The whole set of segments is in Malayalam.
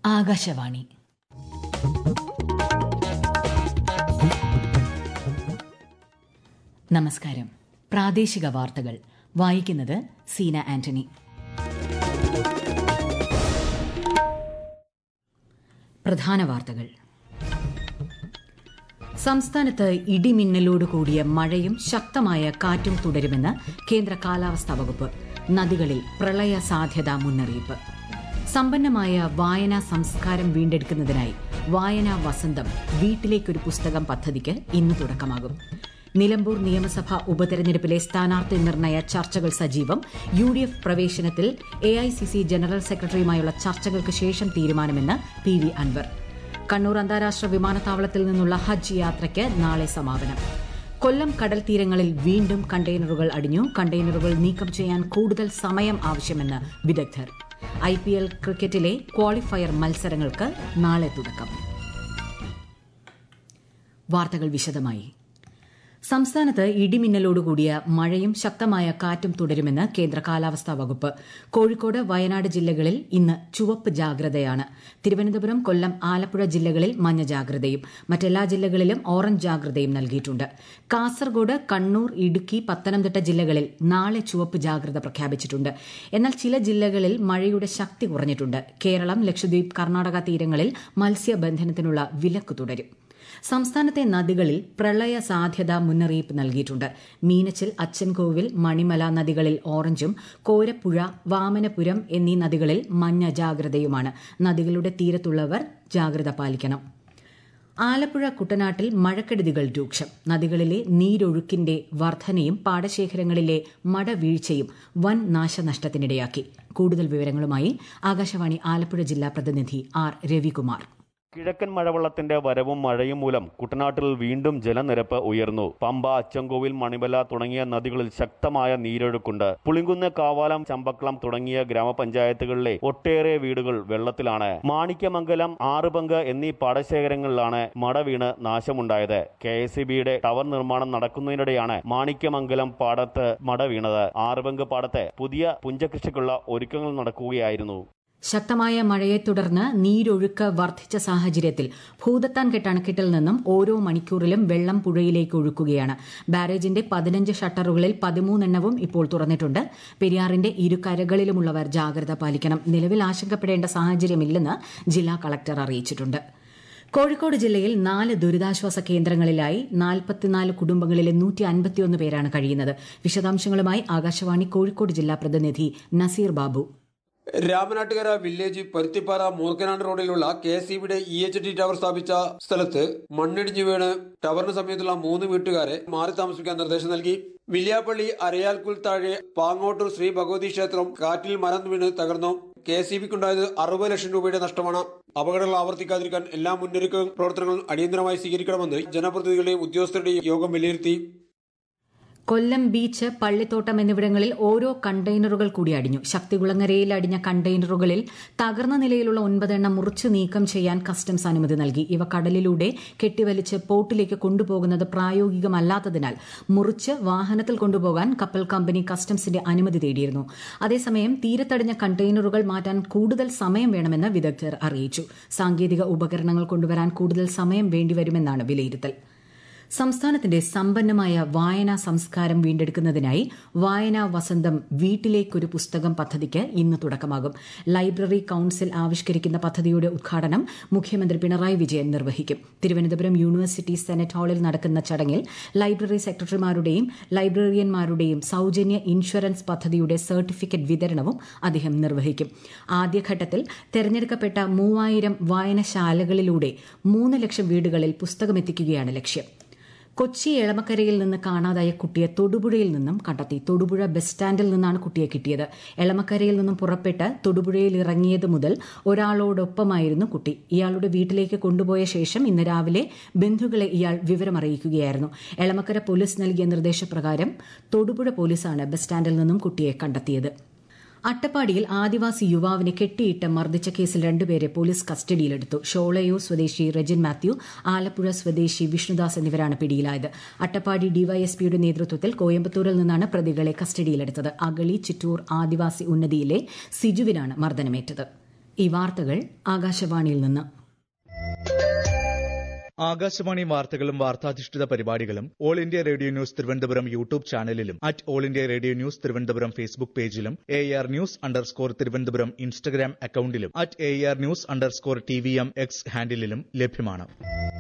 ആകാശവാണി നമസ്കാരം പ്രാദേശിക വാർത്തകൾ വായിക്കുന്നത് സീന ആന്റണി പ്രധാന വാർത്തകൾ സംസ്ഥാനത്ത് ഇടിമിന്നലോട് കൂടിയ മഴയും ശക്തമായ കാറ്റും തുടരുമെന്ന് കേന്ദ്ര കാലാവസ്ഥാ വകുപ്പ് നദികളിൽ പ്രളയ സാധ്യതാ മുന്നറിയിപ്പ് സമ്പന്നമായ വായനാ സംസ്കാരം വീണ്ടെടുക്കുന്നതിനായി വായനാ വസന്തം വീട്ടിലേക്കൊരു പുസ്തകം പദ്ധതിക്ക് ഇന്ന് തുടക്കമാകും നിലമ്പൂർ നിയമസഭാ ഉപതെരഞ്ഞെടുപ്പിലെ സ്ഥാനാർത്ഥി നിർണയ ചർച്ചകൾ സജീവം യു ഡി എഫ് പ്രവേശനത്തിൽ A I C C general സെക്രട്ടറിയുമായുള്ള ചർച്ചകൾക്ക് ശേഷം തീരുമാനമെന്ന് പി വി അൻവർ കണ്ണൂർ അന്താരാഷ്ട്ര വിമാനത്താവളത്തിൽ നിന്നുള്ള ഹജ്ജ് യാത്രയ്ക്ക് നാളെ സമാപനം കൊല്ലം കടൽ തീരങ്ങളിൽ വീണ്ടും കണ്ടെയ്നറുകൾ അടിഞ്ഞു കണ്ടെയ്നറുകൾ നീക്കം ചെയ്യാൻ കൂടുതൽ സമയം ആവശ്യമെന്ന് വിദഗ്ധർ ഐ പി എൽ ക്രിക്കറ്റിലെ ക്വാളിഫയർ മത്സരങ്ങൾക്ക് നാളെ തുടക്കം വാർത്തകൾ വിശദമായി സംസ്ഥാനത്ത് ഇടിമിന്നലോടുകൂടിയ മഴയും ശക്തമായ കാറ്റും തുടരുമെന്ന് കേന്ദ്ര കാലാവസ്ഥാ വകുപ്പ് കോഴിക്കോട് വയനാട് ജില്ലകളിൽ ഇന്ന് ചുവപ്പ് ജാഗ്രതയാണ് തിരുവനന്തപുരം കൊല്ലം ആലപ്പുഴ ജില്ലകളിൽ മഞ്ഞ ജാഗ്രതയും മറ്റെല്ലാ ജില്ലകളിലും ഓറഞ്ച് ജാഗ്രതയും നൽകിയിട്ടുണ്ട് കാസർഗോഡ് കണ്ണൂർ ഇടുക്കി പത്തനംതിട്ട ജില്ലകളിൽ നാളെ ചുവപ്പ് ജാഗ്രത പ്രഖ്യാപിച്ചിട്ടുണ്ട് എന്നാൽ ചില ജില്ലകളിൽ മഴയുടെ ശക്തി കുറഞ്ഞിട്ടുണ്ട് കേരളം ലക്ഷദ്വീപ് കർണാടക തീരങ്ങളിൽ മത്സ്യബന്ധനത്തിനുള്ള വിലക്ക് തുടരും സംസ്ഥാനത്തെ നദികളിൽ പ്രളയ സാധ്യതാ മുന്നറിയിപ്പ് നൽകിയിട്ടുണ്ട് മീനച്ചിൽ അച്ചൻകോവിൽ മണിമല നദികളിൽ ഓറഞ്ചും കോരപ്പുഴ വാമനപുരം എന്നീ നദികളിൽ മഞ്ഞ ജാഗ്രതയുമാണ് നദികളുടെ തീരത്തുള്ളവർ ജാഗ്രത പാലിക്കണം ആലപ്പുഴ കുട്ടനാട്ടിൽ മഴക്കെടുതികൾ രൂക്ഷം നദികളിലെ നീരൊഴുക്കിന്റെ വർധനയും പാടശേഖരങ്ങളിലെ മടവീഴ്ചയും വൻ നാശനഷ്ടത്തിനിടയാക്കി കൂടുതൽ വിവരങ്ങളുമായി ആകാശവാണി ആലപ്പുഴ ജില്ലാ പ്രതിനിധി ആർ രവികുമാർ കിഴക്കൻ മഴവെള്ളത്തിന്റെ വരവും മഴയും മൂലം കുട്ടനാട്ടിൽ വീണ്ടും ജലനിരപ്പ് ഉയർന്നു പമ്പ അച്ചൻകോവിൽ മണിമല തുടങ്ങിയ നദികളിൽ ശക്തമായ നീരൊഴുക്കുണ്ട് പുളിങ്കുന്ന് കാവാലം ചമ്പക്കളം തുടങ്ങിയ ഗ്രാമപഞ്ചായത്തുകളിലെ ഒട്ടേറെ വീടുകൾ വെള്ളത്തിലാണ് മാണിക്യമംഗലം ആറുപങ്ക് എന്നീ പാടശേഖരങ്ങളിലാണ് മട വീണ് നാശമുണ്ടായത് കെ എസ് ടവർ നിർമ്മാണം നടക്കുന്നതിനിടെയാണ് മാണിക്യമംഗലം പാടത്ത് മട വീണത് ആറുപങ്ക് പാടത്ത് പുതിയ പുഞ്ചകൃഷിക്കുള്ള ഒരുക്കങ്ങൾ നടക്കുകയായിരുന്നു ശക്തമായ മഴയെ തുടർന്ന് നീരൊഴുക്ക് വർദ്ധിച്ച സാഹചര്യത്തിൽ ഭൂതത്താൻകെട്ട് അണക്കെട്ടിൽ നിന്നും ഓരോ മണിക്കൂറിലും വെള്ളം പുഴയിലേക്ക് ഒഴുക്കുകയാണ് ബാരേജിന്റെ പതിനഞ്ച് ഷട്ടറുകളിൽ പതിമൂന്നെണ്ണവും ഇപ്പോൾ തുറന്നിട്ടുണ്ട് പെരിയാറിന്റെ ഇരുകരകളിലുമുള്ളവർ ജാഗ്രത പാലിക്കണം നിലവിൽ ആശങ്കപ്പെടേണ്ട സാഹചര്യമില്ലെന്ന് ജില്ലാ കളക്ടർ അറിയിച്ചിട്ടുണ്ട് കോഴിക്കോട് ജില്ലയിൽ നാല് ദുരിതാശ്വാസ കേന്ദ്രങ്ങളിലായി നാൽപ്പത്തിനാല് കുടുംബങ്ങളിലെ നൂറ്റി അൻപത്തിയൊന്ന് പേരാണ് കഴിയുന്നത് വിശദാംശങ്ങളുമായി ആകാശവാണി കോഴിക്കോട് ജില്ലാ പ്രതിനിധി നസീർ ബാബു രാമനാട്ടുകര വില്ലേജ് പരുത്തിപ്പാറ മൂർക്കനാട് റോഡിലുള്ള കെ എസ് ഇബിയുടെ ഇ എച്ച് ടി ടവർ സ്ഥാപിച്ച സ്ഥലത്ത് മണ്ണിടിഞ്ഞു വീണ് ടവറിന് സമീപത്തുള്ള മൂന്ന് വീട്ടുകാരെ മാറി താമസിക്കാൻ നിർദ്ദേശം നൽകി വില്യാപ്പള്ളി അരയാൽക്കുൽ താഴെ പാങ്ങോട്ടൂർ ശ്രീ ഭഗവതി ക്ഷേത്രം കാറ്റിൽ മരം വീണ് തകർന്നു കെ എസ് ഇ ബിക്കുണ്ടായത് അറുപത് ലക്ഷം രൂപയുടെ നഷ്ടമാണ് അപകടങ്ങൾ ആവർത്തിക്കാതിരിക്കാൻ എല്ലാ മുന്നൊരുക്ക പ്രവർത്തനങ്ങളും അടിയന്തരമായി സ്വീകരിക്കണമെന്ന് ജനപ്രതിനിധികളുടെയും ഉദ്യോഗസ്ഥരുടെയും യോഗം വിലയിരുത്തി കൊല്ലം ബീച്ച് പള്ളിത്തോട്ടം എന്നിവിടങ്ങളിൽ ഓരോ കണ്ടെയ്നറുകൾ കൂടി അടിഞ്ഞു ശക്തികുളങ്ങരയിൽ അടിഞ്ഞ കണ്ടെയ്നറുകളിൽ തകർന്ന നിലയിലുള്ള ഒൻപതെണ്ണം മുറിച്ച് നീക്കം ചെയ്യാൻ കസ്റ്റംസ് അനുമതി നൽകി ഇവ കടലിലൂടെ കെട്ടിവലിച്ച് പോർട്ടിലേക്ക് കൊണ്ടുപോകുന്നത് പ്രായോഗികമല്ലാത്തതിനാൽ മുറിച്ച് വാഹനത്തിൽ കൊണ്ടുപോകാൻ കപ്പൽ കമ്പനി കസ്റ്റംസിന്റെ അനുമതി തേടിയിരുന്നു അതേസമയം തീരത്തടിഞ്ഞ കണ്ടെയ്നറുകൾ മാറ്റാൻ കൂടുതൽ സമയം വേണമെന്ന് വിദഗ്ധർ അറിയിച്ചു സാങ്കേതിക ഉപകരണങ്ങൾ കൊണ്ടുവരാൻ കൂടുതൽ സമയം വേണ്ടിവരുമെന്നാണ് വിലയിരുത്തൽ സംസ്ഥാനത്തിന്റെ സമ്പന്നമായ വായനാ സംസ്കാരം വീണ്ടെടുക്കുന്നതിനായി വായനാ വസന്തം വീട്ടിലേക്കൊരു പുസ്തകം പദ്ധതിക്ക് ഇന്ന് തുടക്കമാകും ലൈബ്രറി കൌൺസിൽ ആവിഷ്കരിക്കുന്ന പദ്ധതിയുടെ ഉദ്ഘാടനം മുഖ്യമന്ത്രി പിണറായി വിജയൻ നിർവഹിക്കും തിരുവനന്തപുരം യൂണിവേഴ്സിറ്റി സെനറ്റ് ഹാളിൽ നടക്കുന്ന ചടങ്ങിൽ ലൈബ്രറി സെക്രട്ടറിമാരുടെയും ലൈബ്രറിയന്മാരുടെയും സൌജന്യ ഇൻഷുറൻസ് പദ്ധതിയുടെ സർട്ടിഫിക്കറ്റ് വിതരണവും അദ്ദേഹം നിർവഹിക്കും ആദ്യഘട്ടത്തിൽ തെരഞ്ഞെടുക്കപ്പെട്ട മൂവായിരം വായനശാലകളിലൂടെ മൂന്ന് ലക്ഷം വീടുകളിൽ പുസ്തകമെത്തിക്കുകയാണ് ലക്ഷ്യം കൊച്ചി എളമക്കരയിൽ നിന്ന് കാണാതായ കുട്ടിയെ തൊടുപുഴയിൽ നിന്നും കണ്ടെത്തി തൊടുപുഴ ബസ് സ്റ്റാൻഡിൽ നിന്നാണ് കുട്ടിയെ കിട്ടിയത് എളമക്കരയിൽ നിന്നും പുറപ്പെട്ട് തൊടുപുഴയിൽ ഇറങ്ങിയത് മുതൽ ഒരാളോടൊപ്പമായിരുന്നു കുട്ടി ഇയാളുടെ വീട്ടിലേക്ക് കൊണ്ടുപോയ ശേഷം ഇന്ന് രാവിലെ ബന്ധുക്കളെ ഇയാൾ വിവരമറിയിക്കുകയായിരുന്നു എളമക്കര പോലീസ് നൽകിയ നിർദ്ദേശപ്രകാരം തൊടുപുഴ പോലീസാണ് ബസ് സ്റ്റാൻഡിൽ നിന്നും കുട്ടിയെ കണ്ടെത്തിയത് അട്ടപ്പാടിയിൽ ആദിവാസി യുവാവിനെ കെട്ടിയിട്ട് മർദ്ദിച്ച കേസിൽ രണ്ടുപേരെ പോലീസ് കസ്റ്റഡിയിലെടുത്തു ഷോളയൂർ സ്വദേശി റെജിൻ മാത്യു ആലപ്പുഴ സ്വദേശി വിഷ്ണുദാസ് എന്നിവരാണ് പിടിയിലായത് അട്ടപ്പാടി ഡിവൈഎസ്പിയുടെ നേതൃത്വത്തിൽ കോയമ്പത്തൂരിൽ നിന്നാണ് പ്രതികളെ കസ്റ്റഡിയിലെടുത്തത് അഗളി ചിറ്റൂർ ആദിവാസി ഉന്നതിയിലെ സിജുവിനാണ് മർദ്ദനമേറ്റത് ഈ വാർത്തകൾ ആകാശവാണിയിൽ നിന്ന് ആകാശവാണി വാർത്തകളും വാർത്താധിഷ്ഠിത പരിപാടികളും all India radio news Thiruvananthapuram YouTube ചാനലിലും at all India radio news Thiruvananthapuram Facebook പേജിലും A R news underscore Thiruvananthapuram Instagram അക്കൌണ്ടിലും at A R news underscore T V M X ഹാൻഡിലും ലഭ്യമാണ്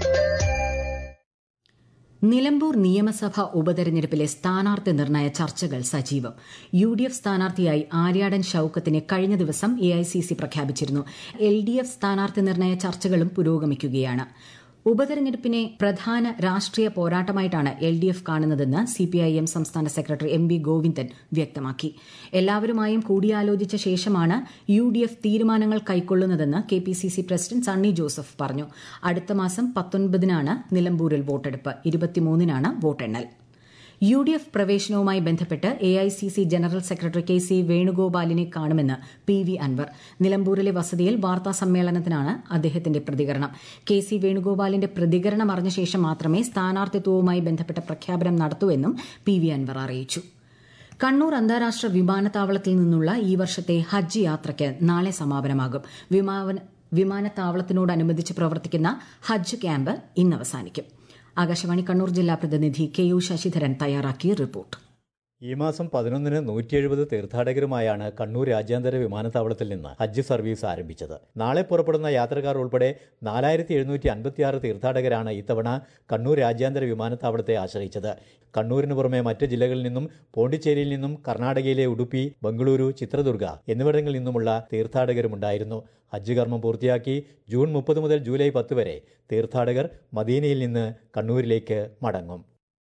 നിലമ്പൂർ നിയമസഭാ ഉപതെരഞ്ഞെടുപ്പിലെ സ്ഥാനാർത്ഥി നിർണയ ചർച്ചകൾ സജീവം യു ഡി എഫ് സ്ഥാനാർത്ഥിയായി ആര്യാടൻ ഷൌക്കത്തിനെ കഴിഞ്ഞ ദിവസം എ ഐ സി സി പ്രഖ്യാപിച്ചിരുന്നു എൽ ഡി എഫ് സ്ഥാനാർത്ഥി നിർണയ ചർച്ചകളും പുരോഗമിക്കുകയാണ് ഉപതെരഞ്ഞെടുപ്പിനെ പ്രധാന രാഷ്ട്രീയ പോരാട്ടമായിട്ടാണ് എൽ ഡി എഫ് കാണുന്നതെന്ന് സിപിഐഎം സംസ്ഥാന സെക്രട്ടറി എം വി ഗോവിന്ദൻ വ്യക്തമാക്കി എല്ലാവരുമായും കൂടിയാലോചിച്ച ശേഷമാണ് യു ഡി എഫ് തീരുമാനങ്ങൾ കൈക്കൊള്ളുന്നതെന്ന് K P C C president Sunny Joseph പറഞ്ഞു അടുത്ത മാസം പത്തൊൻപതിനാണ് നിലമ്പൂരിൽ വോട്ടെടുപ്പ് ഇരുപത്തിമൂന്നിനാണ് വോട്ടെണ്ണൽ യു ഡി എഫ് പ്രവേശനവുമായി ബന്ധപ്പെട്ട് A I C C general secretary K C വേണുഗോപാലിനെ കാണുമെന്ന് പി വി അൻവർ നിലമ്പൂരിലെ വസതിയിൽ വാർത്താ സമ്മേളനത്തിനാണ് അദ്ദേഹത്തിന്റെ പ്രതികരണം കെ സി വേണുഗോപാലിന്റെ പ്രതികരണം അറിഞ്ഞ ശേഷം മാത്രമേ സ്ഥാനാർത്ഥിത്വവുമായി ബന്ധപ്പെട്ട പ്രഖ്യാപനം നടത്തൂവെന്നും പി വി അൻവർ അറിയിച്ചു കണ്ണൂർ അന്താരാഷ്ട്ര വിമാനത്താവളത്തിൽ നിന്നുള്ള ഈ വർഷത്തെ ഹജ്ജ് യാത്രയ്ക്ക് നാളെ സമാപനമാകും വിമാന വിമാനത്താവളത്തിനോടനുബന്ധിച്ച് പ്രവർത്തിക്കുന്ന ഹജ്ജ് ക്യാമ്പ് ഇന്ന് അവസാനിക്കും ആകാശവാണി കണ്ണൂർ ജില്ലാ പ്രതിനിധി കെ യു ശശിധരൻ തയ്യാറാക്കിയ റിപ്പോർട്ട് ഈ മാസം പതിനൊന്നിന് നൂറ്റി എഴുപത് തീർത്ഥാടകരുമായാണ് കണ്ണൂർ രാജ്യാന്തര വിമാനത്താവളത്തിൽ നിന്ന് ഹജ്ജ് സർവീസ് ആരംഭിച്ചത് നാളെ പുറപ്പെടുന്ന യാത്രക്കാർ ഉൾപ്പെടെ നാലായിരത്തി എഴുന്നൂറ്റി അൻപത്തിയാറ് തീർത്ഥാടകരാണ് ഇത്തവണ കണ്ണൂർ രാജ്യാന്തര വിമാനത്താവളത്തെ ആശ്രയിച്ചത് കണ്ണൂരിന് പുറമെ മറ്റ് ജില്ലകളിൽ നിന്നും പോണ്ടിച്ചേരിയിൽ നിന്നും കർണാടകയിലെ ഉടുപ്പി ബംഗളൂരു ചിത്രദുർഗ എന്നിവിടങ്ങളിൽ നിന്നുമുള്ള തീർത്ഥാടകരുമുണ്ടായിരുന്നു ഹജ്ജ് കർമ്മം പൂർത്തിയാക്കി ജൂൺ മുപ്പത് മുതൽ ജൂലൈ പത്ത് വരെ തീർത്ഥാടകർ മദീനയിൽ നിന്ന് കണ്ണൂരിലേക്ക് മടങ്ങും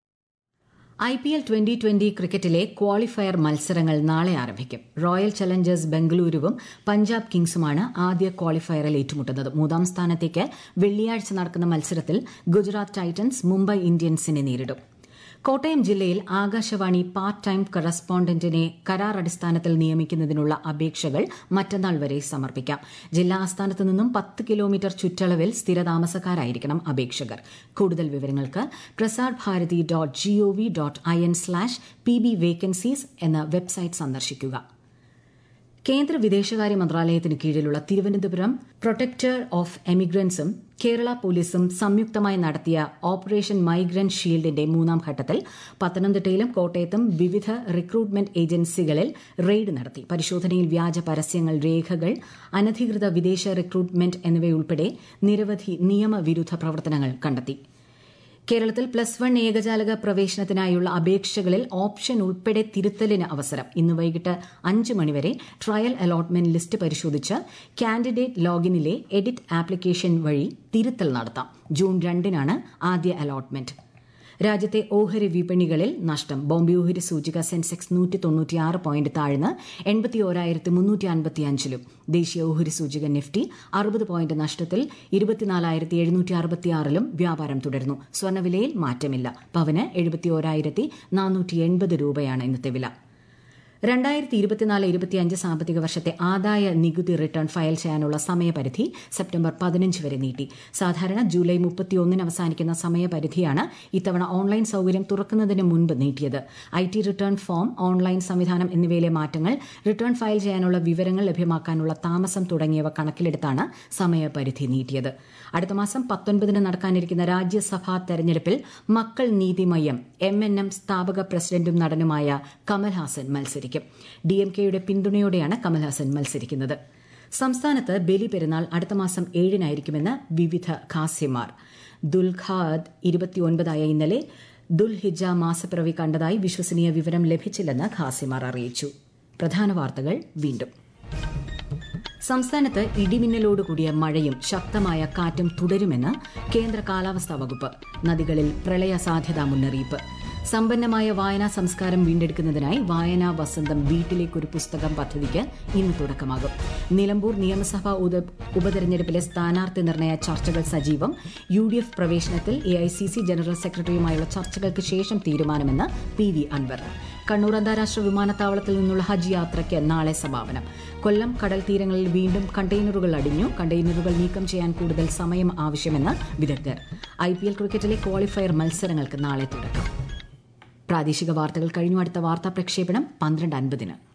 I P L twenty twenty ക്രിക്കറ്റിലെ ക്വാളിഫയർ മത്സരങ്ങൾ നാളെ ആരംഭിക്കും റോയൽ ചലഞ്ചേഴ്സ് ബംഗളൂരുവും പഞ്ചാബ് കിങ്സുമാണ് ആദ്യ ക്വാളിഫയറിൽ ഏറ്റുമുട്ടുന്നത് മൂന്നാം സ്ഥാനത്തേക്ക് വെള്ളിയാഴ്ച നടക്കുന്ന മത്സരത്തിൽ ഗുജറാത്ത് ടൈറ്റൻസ് മുംബൈ ഇന്ത്യൻസിനെ നേരിടും കോട്ടയം ജില്ലയിൽ ആകാശവാണി പാർട്ട് ടൈം കറസ്പോണ്ടന്റിനെ കരാർ അടിസ്ഥാനത്തിൽ നിയമിക്കുന്നതിനുള്ള അപേക്ഷകൾ മറ്റന്നാൾ വരെ സമർപ്പിക്കാം ജില്ലാ ആസ്ഥാനത്ത് നിന്നും പത്ത് കിലോമീറ്റർ ചുറ്റളവിൽ സ്ഥിരതാമസക്കാരായിരിക്കണം അപേക്ഷകർ കൂടുതൽ വിവരങ്ങൾക്ക് Prasar Bharati dot GOV dot I N slash P B vacancies എന്ന വെബ്സൈറ്റ് സന്ദർശിക്കുക കേന്ദ്ര വിദേശകാര്യ മന്ത്രാലയത്തിന് കീഴിലുള്ള തിരുവനന്തപുരം പ്രൊട്ടക്ടർ ഓഫ് എമിഗ്രൻസും കേരള പോലീസും സംയുക്തമായി നടത്തിയ ഓപ്പറേഷൻ മൈഗ്രന്റ് ഷീൽഡിന്റെ മൂന്നാം ഘട്ടത്തിൽ പത്തനംതിട്ടയിലും കോട്ടയത്തും വിവിധ റിക്രൂട്ട്മെന്റ് ഏജൻസികളിൽ റെയ്ഡ് നടത്തി പരിശോധനയിൽ വ്യാജ പരസ്യങ്ങൾ രേഖകൾ അനധികൃത വിദേശ റിക്രൂട്ട്മെന്റ് എന്നിവയുൾപ്പെടെ നിരവധി നിയമവിരുദ്ധ പ്രവർത്തനങ്ങൾ കണ്ടെത്തി കേരളത്തിൽ പ്ലസ് വൺ ഏകജാലക പ്രവേശനത്തിനായുള്ള അപേക്ഷകളിൽ ഓപ്ഷൻ ഉൾപ്പെടെ തിരുത്തലിന് അവസരം ഇന്ന് വൈകിട്ട് അഞ്ച് മണിവരെ ട്രയൽ അലോട്ട്മെന്റ് ലിസ്റ്റ് പരിശോധിച്ച് കാൻഡിഡേറ്റ് ലോഗിനിലെ എഡിറ്റ് ആപ്ലിക്കേഷൻ വഴി തിരുത്തൽ നടത്താം ജൂൺ രണ്ടിനാണ് ആദ്യ അലോട്ട്മെന്റ് രാജ്യത്തെ ഓഹരി വിപണികളിൽ നഷ്ടം ബോംബെ ഓഹരി സൂചിക സെൻസെക്സ് നൂറ്റി തൊണ്ണൂറ്റിയാറ് പോയിന്റ് താഴ്ന്ന് എൺപത്തി ഓരായിരത്തി മുന്നൂറ്റി അൻപത്തി അഞ്ചിലും ദേശീയ ഓഹരി സൂചിക നിഫ്റ്റി അറുപത് പോയിന്റ് നഷ്ടത്തിൽ ഇരുപത്തിനാലായിരത്തി എഴുന്നൂറ്റി അറുപത്തിയാറിലും വ്യാപാരം തുടരുന്നു സ്വർണ്ണവിലയിൽ മാറ്റമില്ല പവന് എഴുപത്തി ഓരായിരത്തി നാനൂറ്റി എൺപത് രൂപയാണ് ഇന്നത്തെ വില രണ്ടായിരത്തി ഇരുപത്തിനാല് ഇരുപത്തിയഞ്ച് സാമ്പത്തിക വർഷത്തെ ആദായ നികുതി റിട്ടേൺ ഫയൽ ചെയ്യാനുള്ള സമയപരിധി സെപ്റ്റംബർ പതിനഞ്ച് വരെ നീട്ടി സാധാരണ ജൂലൈ മുപ്പത്തിയൊന്നിന് അവസാനിക്കുന്ന സമയപരിധിയാണ് ഇത്തവണ ഓൺലൈൻ സൌകര്യം തുറക്കുന്നതിന് മുൻപ് നീട്ടിയത് I T return form online സംവിധാനം എന്നിവയിലെ മാറ്റങ്ങൾ റിട്ടേൺ ഫയൽ ചെയ്യാനുള്ള വിവരങ്ങൾ ലഭ്യമാക്കാനുള്ള താമസം തുടങ്ങിയവ കണക്കിലെടുത്താണ് സമയപരിധി നീട്ടിയത് അടുത്ത മാസം പത്തൊൻപതിന് നടക്കാനിരിക്കുന്ന രാജ്യസഭാ തെരഞ്ഞെടുപ്പിൽ മക്കൾ നീതിമയം എം എൻ എം സ്ഥാപക പ്രസിഡന്റും നടനുമായ കമൽഹാസൻ മത്സരിക്കും ഡി എം കെയുടെ പിന്തുണയോടെയാണ് കമൽഹാസൻ മത്സരിക്കുന്നത് സംസ്ഥാനത്ത് ബലി പെരുന്നാൾ അടുത്ത മാസം ഏഴിനായിരിക്കുമെന്ന് വിവിധ ഖാസിമാർ ദുൽഖാദ് ഇരുപത്തിയൊൻപതായ ഇന്നലെ ദുൽഹിജ മാസപ്പിറവി കണ്ടതായി വിശ്വസനീയ വിവരം ലഭിച്ചില്ലെന്ന് ഖാസിമാർ അറിയിച്ചു പ്രധാന വാർത്തകൾ വീണ്ടും സംസ്ഥാനത്ത് ഇടിമിന്നലോടുകൂടിയ മഴയും ശക്തമായ കാറ്റും തുടരുമെന്ന് കേന്ദ്ര കാലാവസ്ഥാ വകുപ്പ് നദികളിൽ പ്രളയ സാധ്യതാ മുന്നറിയിപ്പ് സമ്പന്നമായ വായനാ സംസ്കാരം വീണ്ടെടുക്കുന്നതിനായി വായനാ വസന്തം വീട്ടിലേക്കൊരു പുസ്തകം പദ്ധതിക്ക് ഇന്ന് തുടക്കമാകും നിലമ്പൂർ നിയമസഭാ ഉപതെരഞ്ഞെടുപ്പിലെ സ്ഥാനാർത്ഥി നിർണയ ചർച്ചകൾ സജീവം യു ഡി എഫ് പ്രവേശനത്തിൽ A I C C general സെക്രട്ടറിയുമായുള്ള ചർച്ചകൾക്ക് ശേഷം തീരുമാനമെന്ന് പി വി അൻവർ കണ്ണൂർ അന്താരാഷ്ട്ര വിമാനത്താവളത്തിൽ നിന്നുള്ള ഹജ്ജ് യാത്രയ്ക്ക് നാളെ സമാപനം കൊല്ലം കടൽ തീരങ്ങളിൽ വീണ്ടും കണ്ടെയ്നറുകൾ അടിഞ്ഞു കണ്ടെയ്നറുകൾ നീക്കം ചെയ്യാൻ കൂടുതൽ സമയം ആവശ്യമെന്ന് വിദഗ്ധർ ഐ പി എൽ ക്രിക്കറ്റിലെ ക്വാളിഫയർ മത്സരങ്ങൾക്ക് നാളെ തുടക്കം പ്രാദേശിക വാർത്തകൾ കഴിഞ്ഞു അടുത്ത വാർത്താ പ്രക്ഷേപണം പന്ത്രണ്ട് അൻപതിന്